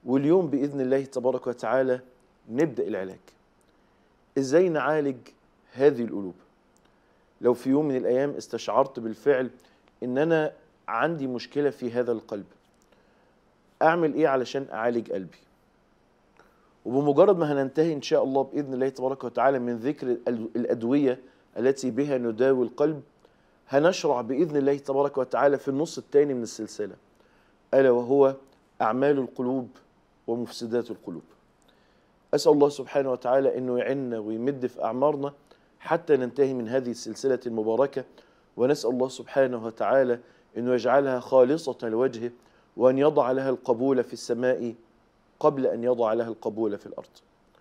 واليوم بإذن الله تبارك وتعالى نبدأ العلاج إزاي نعالج هذه القلوب لو في يوم من الأيام استشعرت بالفعل إن أنا عندي مشكلة في هذا القلب أعمل إيه علشان أعالج قلبي وبمجرد ما هننتهي إن شاء الله بإذن الله تبارك وتعالى من ذكر الأدوية التي بها نداوي القلب هنشرع بإذن الله تبارك وتعالى في النص الثاني من السلسلة ألا وهو أعمال القلوب ومفسدات القلوب أسأل الله سبحانه وتعالى أنه يعنا ويمد في أعمارنا حتى ننتهي من هذه السلسلة المباركة ونسأل الله سبحانه وتعالى أنه يجعلها خالصة لوجهه وأن يضع لها القبول في السماء قبل أن يضع لها القبول في الأرض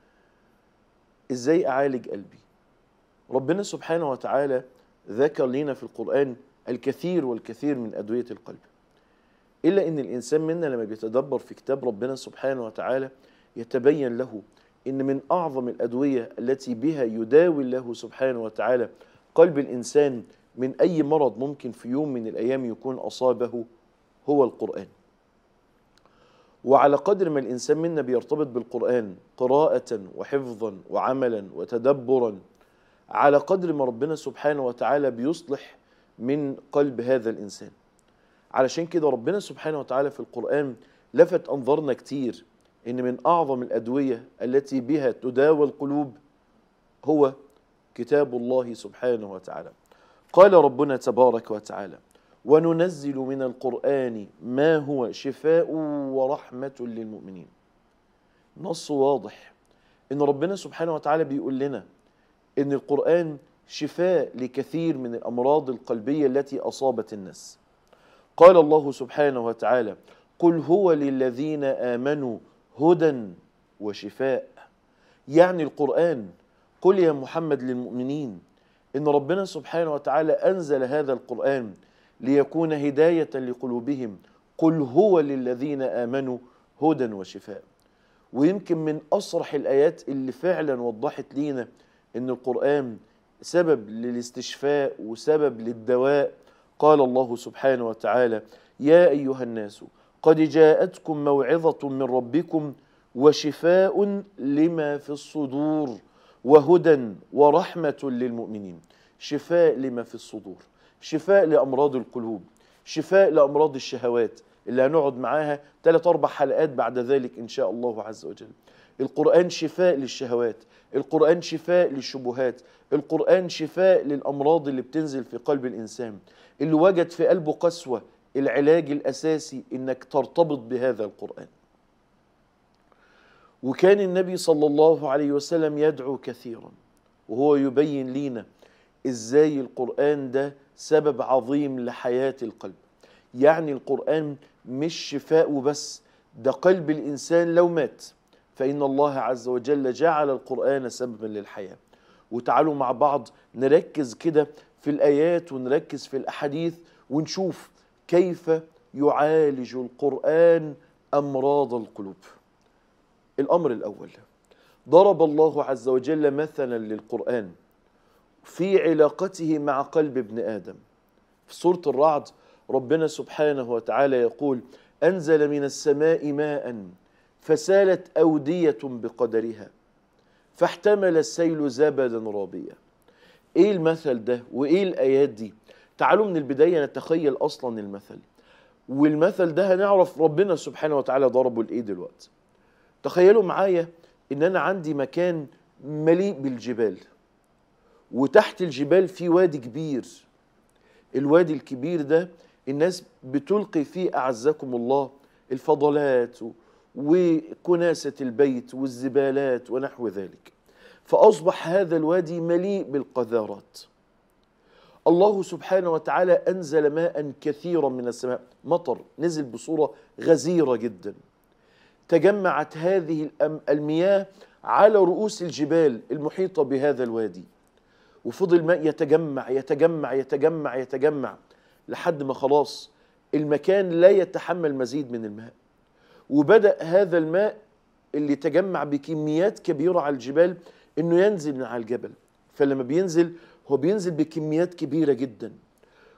إزاي أعالج قلبي ربنا سبحانه وتعالى ذكر لنا في القرآن الكثير والكثير من أدوية القلب إلا أن الإنسان منا لما بيتدبر في كتاب ربنا سبحانه وتعالى يتبين له أن من أعظم الأدوية التي بها يداوي الله سبحانه وتعالى قلب الإنسان من أي مرض ممكن في يوم من الأيام يكون أصابه هو القرآن وعلى قدر ما الإنسان منا بيرتبط بالقرآن قراءة وحفظا وعملا وتدبرا على قدر ما ربنا سبحانه وتعالى بيصلح من قلب هذا الإنسان علشان كده ربنا سبحانه وتعالى في القرآن لفت أنظارنا كتير إن من أعظم الأدوية التي بها تداوى القلوب هو كتاب الله سبحانه وتعالى قال ربنا تبارك وتعالى وننزل من القرآن ما هو شفاء ورحمة للمؤمنين نص واضح إن ربنا سبحانه وتعالى بيقول لنا إن القرآن شفاء لكثير من الأمراض القلبية التي أصابت الناس قال الله سبحانه وتعالى قل هو للذين آمنوا هدى وشفاء يعني القرآن قل يا محمد للمؤمنين إن ربنا سبحانه وتعالى أنزل هذا القرآن ليكون هداية لقلوبهم قل هو للذين آمنوا هدى وشفاء ويمكن من أصرح الآيات اللي فعلا وضحت لينا إن القرآن سبب للاستشفاء وسبب للدواء قال الله سبحانه وتعالى يا أيها الناس قد جاءتكم موعظة من ربكم وشفاء لما في الصدور وهدى ورحمة للمؤمنين شفاء لما في الصدور شفاء لأمراض القلوب شفاء لأمراض الشهوات اللي هنقعد معاها ثلاث أربع حلقات بعد ذلك إن شاء الله عز وجل القرآن شفاء للشهوات القرآن شفاء للشبهات القرآن شفاء للأمراض اللي بتنزل في قلب الإنسان اللي وجد في قلبه قسوة العلاج الأساسي إنك ترتبط بهذا القرآن وكان النبي صلى الله عليه وسلم يدعو كثيرا وهو يبين لنا إزاي القرآن ده سبب عظيم لحياة القلب يعني القرآن مش شفاء وبس ده قلب الإنسان لو مات فإن الله عز وجل جعل القرآن سببا للحياة وتعالوا مع بعض نركز كده في الآيات ونركز في الأحاديث ونشوف كيف يعالج القرآن أمراض القلوب الأمر الأول ضرب الله عز وجل مثلا للقرآن في علاقته مع قلب ابن آدم في سورة الرعد ربنا سبحانه وتعالى يقول أنزل من السماء ماء فسالت أودية بقدرها فاحتمل السيل زبدا رابيا ايه المثل ده وايه الايات دي تعالوا من البدايه نتخيل اصلا المثل والمثل ده هنعرف ربنا سبحانه وتعالى ضربه لايه دلوقتي تخيلوا معايا ان انا عندي مكان مليء بالجبال وتحت الجبال في وادي كبير الوادي الكبير ده الناس بتلقي فيه اعزكم الله الفضلات وكناسه البيت والزبالات ونحو ذلك فأصبح هذا الوادي مليء بالقذارات الله سبحانه وتعالى أنزل ماء كثيرا من السماء مطر نزل بصورة غزيرة جدا تجمعت هذه المياه على رؤوس الجبال المحيطة بهذا الوادي وفضل ماء يتجمع يتجمع يتجمع يتجمع لحد ما خلاص المكان لا يتحمل مزيد من الماء وبدأ هذا الماء اللي تجمع بكميات كبيرة على الجبال انه ينزل من على الجبل فلما بينزل هو بينزل بكميات كبيرة جدا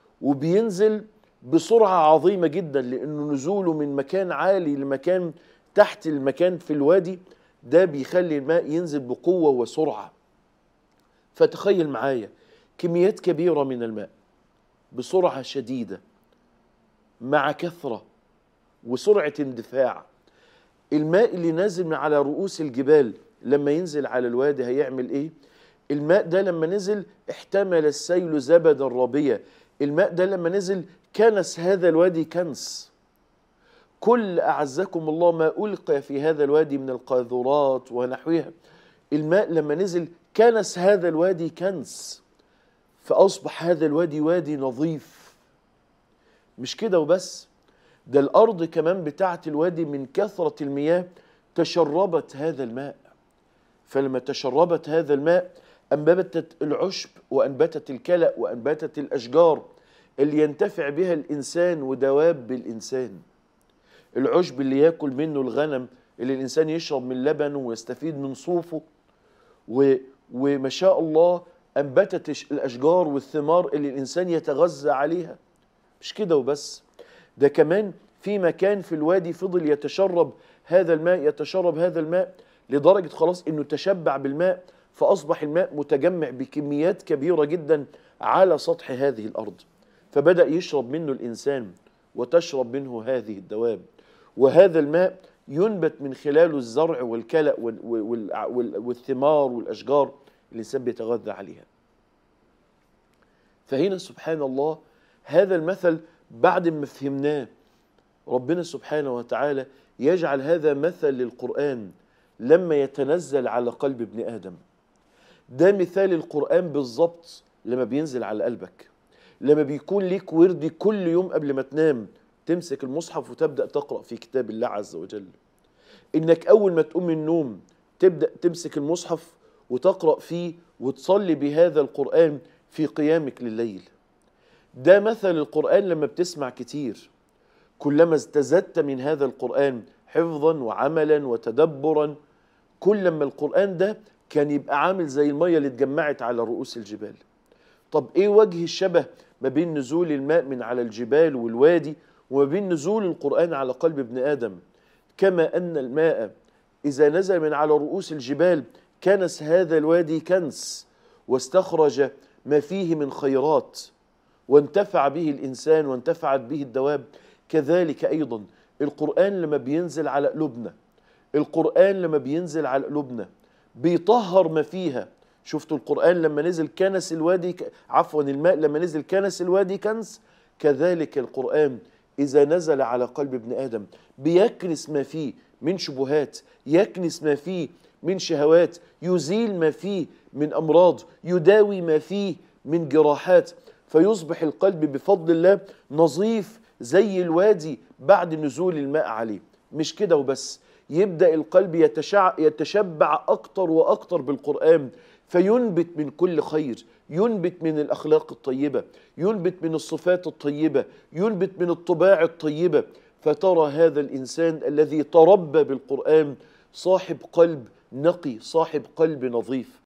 وبينزل بسرعة عظيمة جدا لأنه نزوله من مكان عالي لمكان تحت المكان في الوادي ده بيخلي الماء ينزل بقوة وسرعة فتخيل معايا كميات كبيرة من الماء بسرعة شديدة مع كثرة وسرعة اندفاع الماء اللي نازل من على رؤوس الجبال لما ينزل على الوادي هيعمل ايه الماء ده لما نزل احتمل السيل زبدا رابيا الماء ده لما نزل كنس هذا الوادي كنس كل أعزكم الله ما ألقي في هذا الوادي من القاذورات ونحوها الماء لما نزل كنس هذا الوادي كنس فأصبح هذا الوادي وادي نظيف مش كده وبس ده الأرض كمان بتاعة الوادي من كثرة المياه تشربت هذا الماء فلما تشربت هذا الماء أنبتت العشب وأنبتت الكلأ وأنبتت الأشجار اللي ينتفع بها الإنسان ودواب الإنسان العشب اللي ياكل منه الغنم اللي الإنسان يشرب من لبنه ويستفيد من صوفه و وما شاء الله أنبتت الأشجار والثمار اللي الإنسان يتغذى عليها مش كده وبس ده كمان في مكان في الوادي فضل يتشرب هذا الماء يتشرب هذا الماء لدرجة خلاص انه تشبع بالماء فأصبح الماء متجمع بكميات كبيرة جدا على سطح هذه الأرض فبدأ يشرب منه الإنسان وتشرب منه هذه الدواب وهذا الماء ينبت من خلاله الزرع والكلأ والثمار والأشجار الإنسان بيتغذى عليها فهنا سبحان الله هذا المثل بعد ما فهمناه ربنا سبحانه وتعالى يجعل هذا مثل للقرآن لما يتنزل على قلب ابن آدم ده مثال القرآن بالظبط لما بينزل على قلبك لما بيكون ليك ورد كل يوم قبل ما تنام تمسك المصحف وتبدأ تقرأ في كتاب الله عز وجل إنك أول ما تقوم من النوم تبدأ تمسك المصحف وتقرأ فيه وتصلي بهذا القرآن في قيامك لليل ده مثل القرآن لما بتسمع كتير كلما ازددت من هذا القرآن حفظا وعملا وتدبرا كل ما القرآن ده كان يبقى عامل زي المية اللي اتجمعت على رؤوس الجبال طب ايه وجه الشبه ما بين نزول الماء من على الجبال والوادي وما بين نزول القرآن على قلب ابن آدم كما أن الماء إذا نزل من على رؤوس الجبال كنس هذا الوادي كنس واستخرج ما فيه من خيرات وانتفع به الإنسان وانتفعت به الدواب كذلك أيضا القرآن لما بينزل على قلوبنا القرآن لما بينزل على قلوبنا بيطهر ما فيها شفتوا القرآن لما نزل كنس الوادي ك... عفوا الماء لما نزل كنس الوادي كنس كذلك القرآن إذا نزل على قلب ابن آدم بيكنس ما فيه من شبهات يكنس ما فيه من شهوات يزيل ما فيه من أمراض يداوي ما فيه من جراحات فيصبح القلب بفضل الله نظيف زي الوادي بعد نزول الماء عليه مش كده وبس يبدأ القلب يتشع يتشبع أكتر وأكتر بالقرآن فينبت من كل خير ينبت من الأخلاق الطيبة ينبت من الصفات الطيبة ينبت من الطباع الطيبة فترى هذا الإنسان الذي تربى بالقرآن صاحب قلب نقي صاحب قلب نظيف